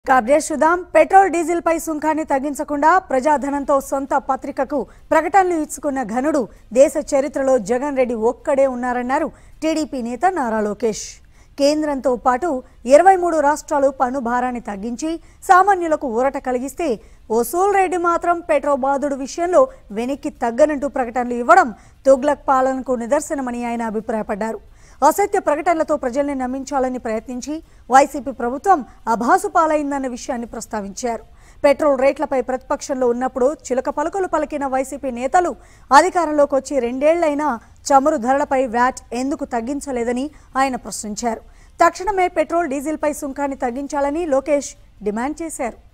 update చూద్దాం petrol diesel పై సుంకాన్ని తగ్గించకుండా ప్రజాధనంతో సొంత పత్రికకు ప్రకటనలు ఇచ్చుకున్న ఘనుడు దేశ చరిత్రలో జగన్ రెడ్డి ఒక్కడే ఉన్నారన్నారు టీడీపీ నేత నారా లోకేష్ కేంద్రంతో పాటు ఇరవై మూడు రాష్ట్రాలు పన్ను భారాన్ని తగ్గించి సామాన్యులకు ఊరట కలిగిస్తే వసూల్ రెడ్డి మాత్రం పెట్రోల్ బాధుడు విషయంలో వెనక్కి తగ్గనంటూ ప్రకటనలు ఇవ్వడం తుగ్లక్ పాలనకు నిదర్శనమని ఆయన అభిప్రాయపడ్డారు అసత్య ప్రకటనలతో ప్రజల్ని నమ్మించాలని ప్రయత్నించి వైసీపీ ప్రభుత్వం అభాసు పాలైందన్న విషయాన్ని ప్రస్తావించారు పెట్రోల్ రేట్లపై ప్రతిపక్షంలో ఉన్నప్పుడు చిలక పలుకులు పలికిన వైసీపీ నేతలు అధికారంలోకి వచ్చి రెండేళ్లైనా చమురు ధరలపై వ్యాట్ ఎందుకు తగ్గించలేదని ఆయన ప్రశ్నించారు తక్షణమే పెట్రోల్ డీజిల్పై సుంకాన్ని తగ్గించాలని లోకేష్ డిమాండ్ చేశారు